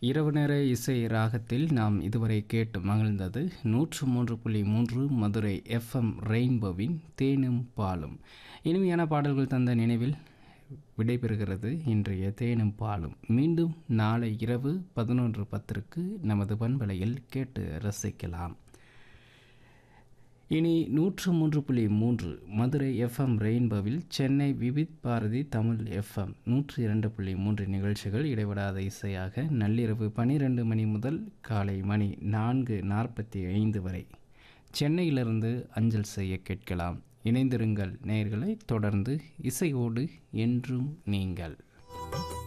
இரவு நேர இசை ராகத்தில் நாம் இதுவரை கேட்டு மகிழ்ந்தது நூற்று மூன்று புள்ளி மூன்று மதுரை எஃப்எம் ரெயின்போவின் தேனும் பாலும் இனிமையான பாடல்கள் தந்த நினைவில் விடைபெறுகிறது இன்றைய தேனும் பாலும் மீண்டும் நாளை இரவு பதினொன்று பத்திற்கு நமது பண்பலையில் கேட்டு ரசிக்கலாம் இனி நூற்று மூன்று புள்ளி மூன்று மதுரை எஃப்எம் ரெயின்போவில் சென்னை விவித் பாரதி தமிழ் எஃப்எம் நூற்று இரண்டு புள்ளி மூன்று நிகழ்ச்சிகள் இடைவிடாத இசையாக நள்ளிரவு பனிரெண்டு மணி முதல் காலை மணி நான்கு நாற்பத்தி ஐந்து வரை சென்னையிலிருந்து அஞ்சல் செய்ய கேட்கலாம் இணைந்திருங்கள் நேயர்களை தொடர்ந்து இசையோடு என்றும் நீங்கள்